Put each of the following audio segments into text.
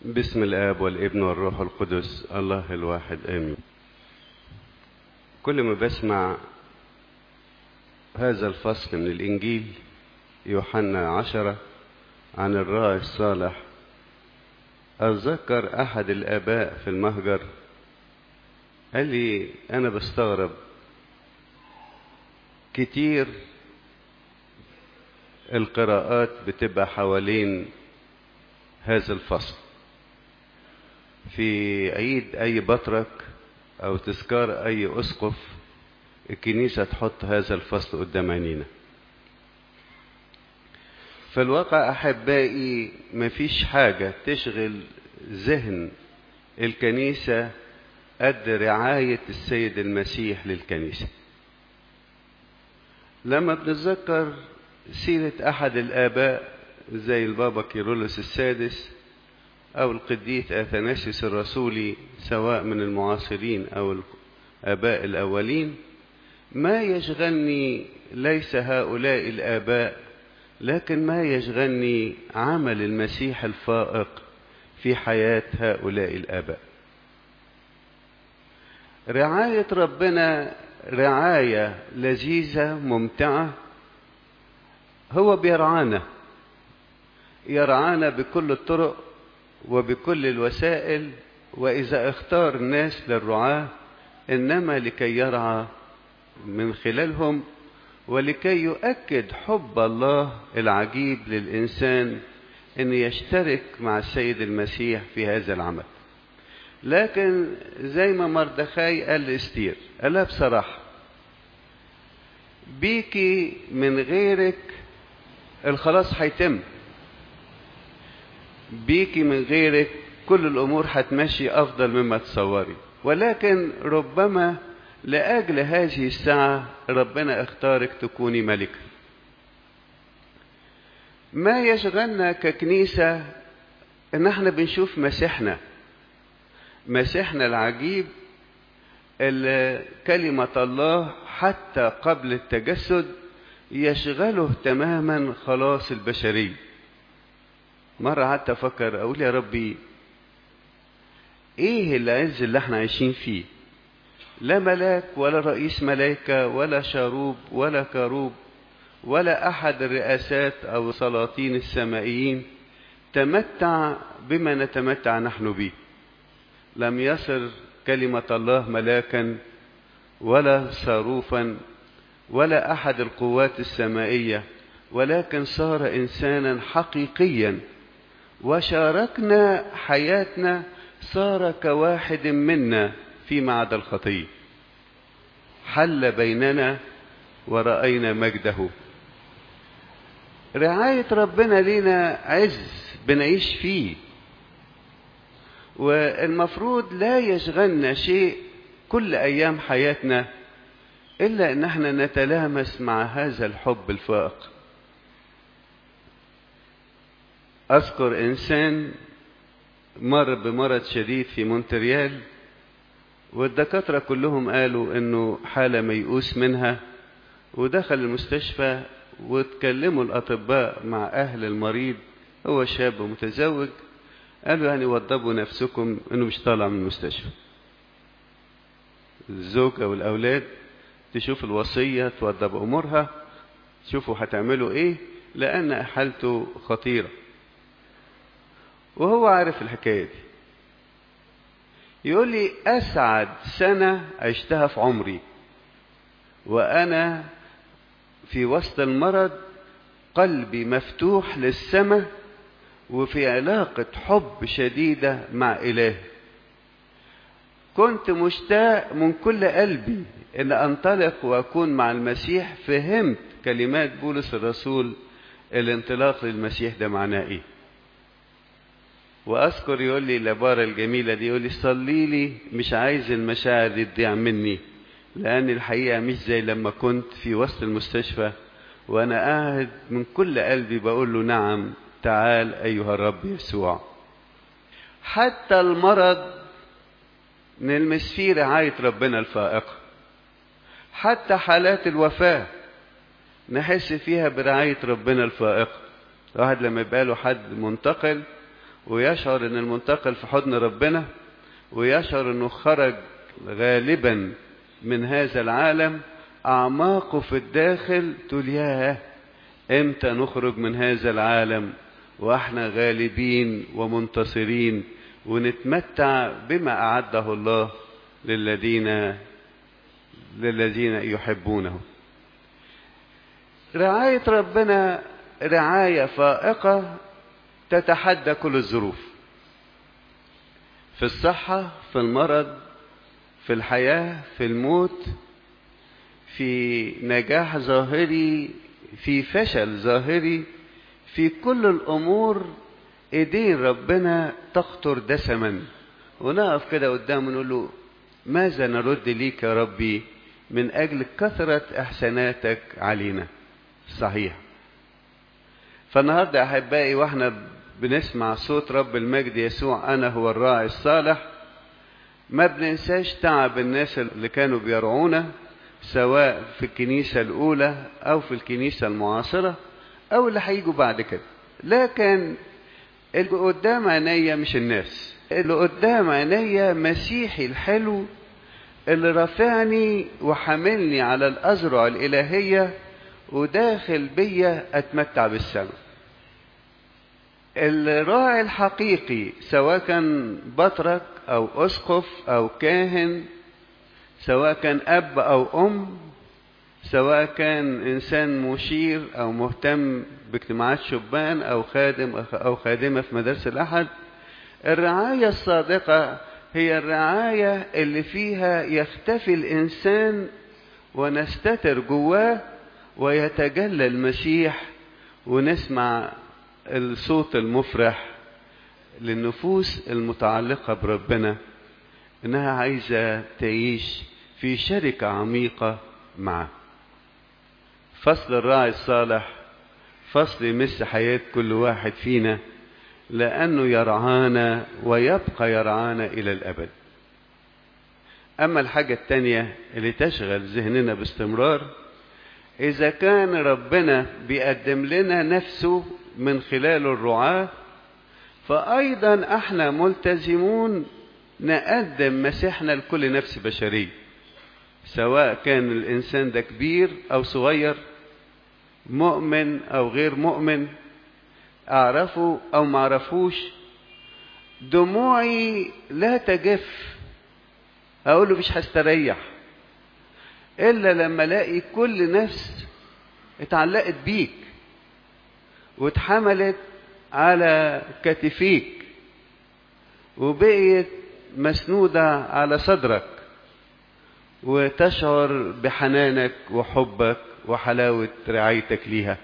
بسم الآب والابن والروح القدس الله الواحد آمين كل ما بسمع هذا الفصل من الإنجيل يوحنا عشرة عن الراعي الصالح أتذكر أحد الآباء في المهجر قال لي أنا بستغرب كتير القراءات بتبقى حوالين هذا الفصل في عيد أي بطرك أو تذكار أي أسقف الكنيسة تحط هذا الفصل قدام عينينا في الواقع أحبائي مفيش حاجة تشغل ذهن الكنيسة قد رعاية السيد المسيح للكنيسة لما بنتذكر سيرة أحد الآباء زي البابا كيرولس السادس أو القديس أثناسيوس الرسولي سواء من المعاصرين أو الآباء الأولين ما يشغلني ليس هؤلاء الآباء لكن ما يشغلني عمل المسيح الفائق في حياة هؤلاء الآباء رعاية ربنا رعاية لذيذة ممتعة هو بيرعانا يرعانا بكل الطرق وبكل الوسائل وإذا اختار الناس للرعاة إنما لكي يرعى من خلالهم ولكي يؤكد حب الله العجيب للإنسان أن يشترك مع السيد المسيح في هذا العمل لكن زي ما مردخاي قال لاستير قالها بصراحة بيكي من غيرك الخلاص هيتم بيكي من غيرك كل الأمور هتمشي أفضل مما تصوري ولكن ربما لأجل هذه الساعة ربنا اختارك تكوني ملكة ما يشغلنا ككنيسة ان احنا بنشوف مسيحنا مسيحنا العجيب اللي كلمة الله حتى قبل التجسد يشغله تماما خلاص البشرية مرة حتى أفكر أقول يا ربي إيه العز اللي احنا عايشين فيه لا ملاك ولا رئيس ملائكة ولا شاروب ولا كروب ولا أحد الرئاسات أو سلاطين السمائيين تمتع بما نتمتع نحن به لم يصر كلمة الله ملاكا ولا صاروفا ولا أحد القوات السمائية ولكن صار إنسانا حقيقيا وشاركنا حياتنا صار كواحد منا فيما عدا الخطية حل بيننا ورأينا مجده رعاية ربنا لنا عز بنعيش فيه والمفروض لا يشغلنا شيء كل أيام حياتنا إلا أن احنا نتلامس مع هذا الحب الفائق أذكر إنسان مر بمرض شديد في مونتريال والدكاترة كلهم قالوا إنه حالة ميؤوس منها ودخل المستشفى واتكلموا الأطباء مع أهل المريض هو شاب متزوج قالوا يعني وضبوا نفسكم إنه مش طالع من المستشفى الزوجة والأولاد تشوف الوصية توضب أمورها شوفوا هتعملوا إيه لأن حالته خطيرة وهو عارف الحكاية دي يقول لي أسعد سنة عشتها في عمري وأنا في وسط المرض قلبي مفتوح للسماء وفي علاقة حب شديدة مع إله كنت مشتاق من كل قلبي أن أنطلق وأكون مع المسيح فهمت كلمات بولس الرسول الانطلاق للمسيح ده معناه إيه وأذكر يقول لي العبارة الجميلة دي يقول لي صلي لي مش عايز المشاعر دي تضيع مني لأن الحقيقة مش زي لما كنت في وسط المستشفى وأنا قاعد من كل قلبي بقول له نعم تعال أيها الرب يسوع حتى المرض نلمس فيه رعاية ربنا الفائقة حتى حالات الوفاة نحس فيها برعاية ربنا الفائقة الواحد لما يبقى له حد منتقل ويشعر ان المنتقل في حضن ربنا ويشعر انه خرج غالبا من هذا العالم اعماقه في الداخل تقول ياه امتى نخرج من هذا العالم واحنا غالبين ومنتصرين ونتمتع بما اعده الله للذين للذين يحبونه رعاية ربنا رعاية فائقة تتحدى كل الظروف في الصحة في المرض في الحياة في الموت في نجاح ظاهري في فشل ظاهري في كل الأمور ايدين ربنا تخطر دسما ونقف كده قدامه نقول له ماذا نرد ليك يا ربي من أجل كثرة إحساناتك علينا صحيح فالنهاردة أحبائي وإحنا بنسمع صوت رب المجد يسوع أنا هو الراعي الصالح ما بننساش تعب الناس اللي كانوا بيرعونا سواء في الكنيسة الأولى أو في الكنيسة المعاصرة أو اللي هيجوا بعد كده لكن اللي قدام عينيا مش الناس اللي قدام عينيا مسيحي الحلو اللي رافعني وحاملني على الأزرع الإلهية وداخل بيا أتمتع بالسماء الراعي الحقيقي سواء كان بطرك أو أسقف أو كاهن سواء كان أب أو أم سواء كان إنسان مشير أو مهتم باجتماعات شبان أو خادم أو خادمة في مدارس الأحد الرعاية الصادقة هي الرعاية اللي فيها يختفي الإنسان ونستتر جواه ويتجلى المسيح ونسمع الصوت المفرح للنفوس المتعلقة بربنا إنها عايزة تعيش في شركة عميقة معه فصل الراعي الصالح فصل يمس حياة كل واحد فينا لأنه يرعانا ويبقى يرعانا إلى الأبد أما الحاجة التانية اللي تشغل ذهننا باستمرار إذا كان ربنا بيقدم لنا نفسه من خلال الرعاة فأيضا احنا ملتزمون نقدم مسيحنا لكل نفس بشرية سواء كان الإنسان ده كبير أو صغير مؤمن أو غير مؤمن أعرفه أو ما أعرفوش دموعي لا تجف أقول له مش هستريح إلا لما ألاقي كل نفس اتعلقت بيك واتحملت على كتفيك وبقيت مسنودة على صدرك وتشعر بحنانك وحبك وحلاوة رعايتك ليها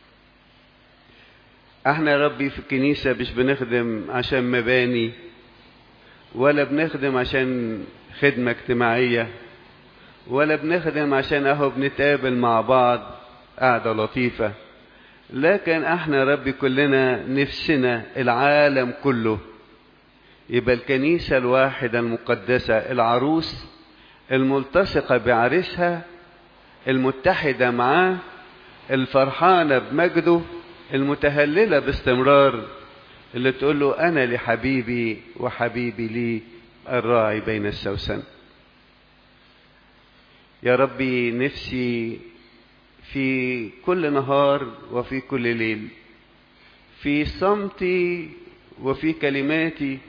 احنا يا ربي في الكنيسة مش بنخدم عشان مباني ولا بنخدم عشان خدمة اجتماعية ولا بنخدم عشان اهو بنتقابل مع بعض قعدة لطيفة لكن احنا يا ربي كلنا نفسنا العالم كله يبقى الكنيسة الواحدة المقدسة العروس الملتصقة بعريسها المتحدة معاه الفرحانة بمجده المتهللة باستمرار اللي تقول له أنا لحبيبي وحبيبي لي الراعي بين السوسن يا ربي نفسي في كل نهار وفي كل ليل في صمتي وفي كلماتي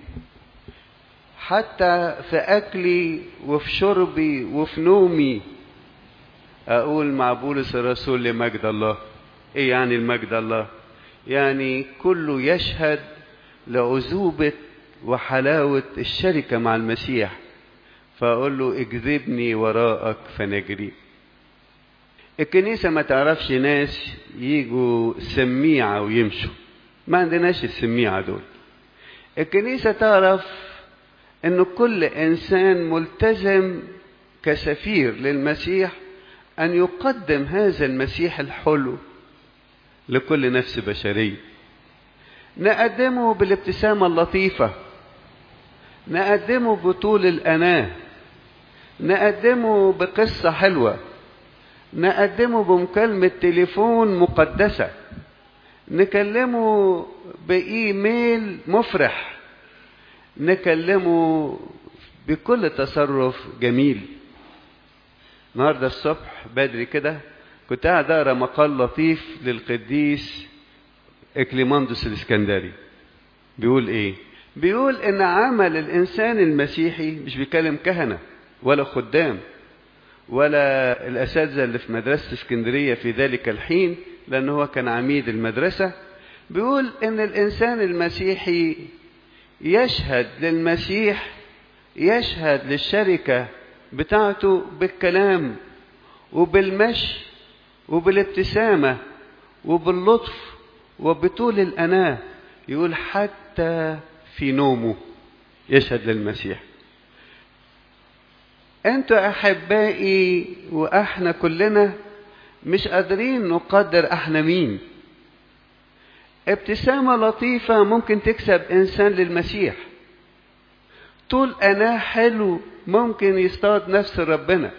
حتى في أكلي وفي شربي وفي نومي أقول مع بولس الرسول لمجد الله إيه يعني المجد الله يعني كله يشهد لعذوبة وحلاوة الشركة مع المسيح فأقول له اجذبني وراءك فنجري الكنيسة ما تعرفش ناس يجوا سميعة ويمشوا ما عندناش السميعة دول الكنيسة تعرف ان كل انسان ملتزم كسفير للمسيح ان يقدم هذا المسيح الحلو لكل نفس بشريه نقدمه بالابتسامه اللطيفه نقدمه بطول الاناه نقدمه بقصه حلوه نقدمه بمكالمه تليفون مقدسه نكلمه بإيميل مفرح نكلمه بكل تصرف جميل النهارده الصبح بدري كده كنت قاعد اقرا مقال لطيف للقديس اكليماندوس الاسكندري بيقول ايه بيقول ان عمل الانسان المسيحي مش بيكلم كهنه ولا خدام ولا الاساتذه اللي في مدرسه اسكندريه في ذلك الحين لان هو كان عميد المدرسه بيقول ان الانسان المسيحي يشهد للمسيح يشهد للشركه بتاعته بالكلام وبالمشي وبالابتسامه وباللطف وبطول الاناه يقول حتى في نومه يشهد للمسيح انتوا احبائي واحنا كلنا مش قادرين نقدر احنا مين ابتسامة لطيفة ممكن تكسب انسان للمسيح طول انا حلو ممكن يصطاد نفس ربنا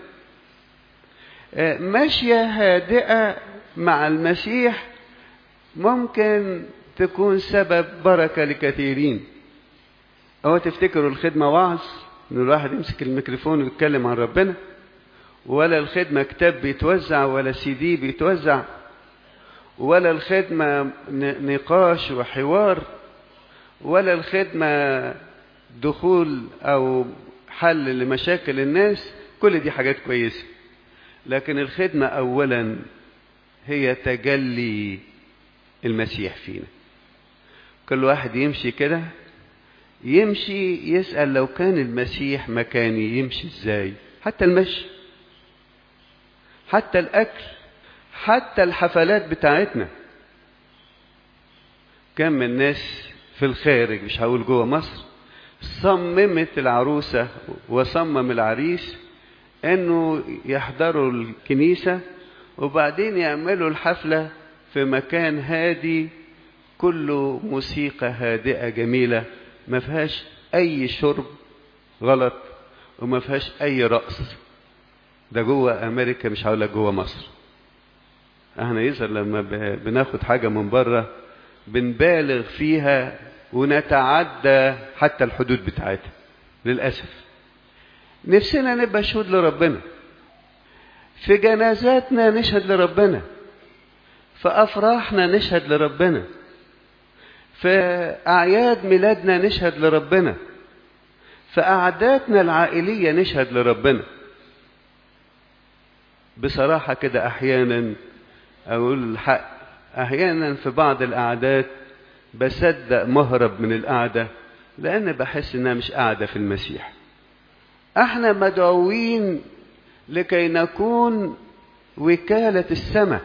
ماشية هادئة مع المسيح ممكن تكون سبب بركة لكثيرين أو تفتكروا الخدمة وعظ إن الواحد يمسك الميكروفون ويتكلم عن ربنا ولا الخدمة كتاب بيتوزع ولا سي دي بيتوزع ولا الخدمة نقاش وحوار ولا الخدمة دخول أو حل لمشاكل الناس كل دي حاجات كويسة لكن الخدمة أولا هي تجلي المسيح فينا كل واحد يمشي كده يمشي يسأل لو كان المسيح مكاني يمشي ازاي حتى المشي حتى الأكل حتى الحفلات بتاعتنا كم من الناس في الخارج مش هقول جوه مصر صممت العروسة وصمم العريس انه يحضروا الكنيسة وبعدين يعملوا الحفلة في مكان هادي كله موسيقى هادئة جميلة ما فيهاش أي شرب غلط وما فيهاش أي رقص ده جوه أمريكا مش هقول لك جوه مصر احنا يظهر لما بناخد حاجة من بره بنبالغ فيها ونتعدى حتى الحدود بتاعتها للأسف نفسنا نبقى شهود لربنا في جنازاتنا نشهد لربنا في أفراحنا نشهد لربنا في أعياد ميلادنا نشهد لربنا في قعداتنا العائلية نشهد لربنا بصراحة كده أحيانا أقول الحق أحيانا في بعض القعدات بصدق مهرب من القعدة لأن بحس إنها مش قاعدة في المسيح احنا مدعوين لكي نكون وكالة السماء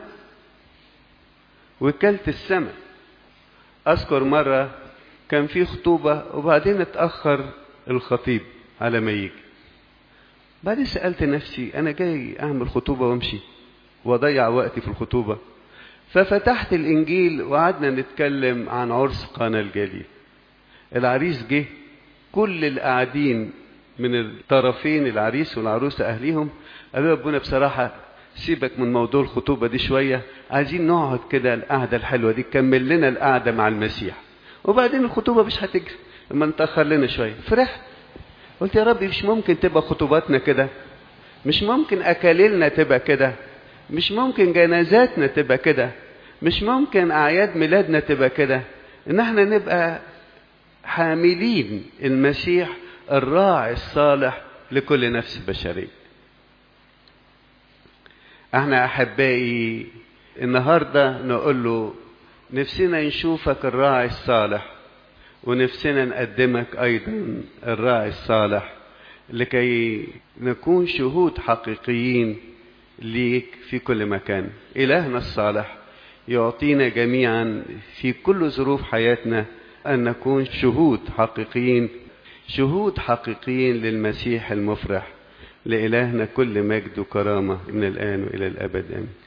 وكالة السماء أذكر مرة كان في خطوبة وبعدين اتأخر الخطيب على ما يجي بعدين سألت نفسي أنا جاي أعمل خطوبة وأمشي وأضيع وقتي في الخطوبة ففتحت الإنجيل وقعدنا نتكلم عن عرس قانا الجليل العريس جه كل القاعدين من الطرفين العريس والعروسة أهليهم قالوا ربنا بصراحة سيبك من موضوع الخطوبة دي شوية عايزين نقعد كده القعدة الحلوة دي كمل لنا القعدة مع المسيح وبعدين الخطوبة مش هتجري لما نتأخر لنا شوية فرحت قلت يا رب مش ممكن تبقى خطوباتنا كده مش ممكن أكاليلنا تبقى كده مش ممكن جنازاتنا تبقى كده مش ممكن أعياد ميلادنا تبقى كده إن احنا نبقى حاملين المسيح الراعي الصالح لكل نفس بشرية احنا احبائي النهارده نقول له نفسنا نشوفك الراعي الصالح ونفسنا نقدمك ايضا الراعي الصالح لكي نكون شهود حقيقيين ليك في كل مكان الهنا الصالح يعطينا جميعا في كل ظروف حياتنا ان نكون شهود حقيقيين شهود حقيقيين للمسيح المفرح لإلهنا كل مجد وكرامة من الآن وإلى الأبد آمين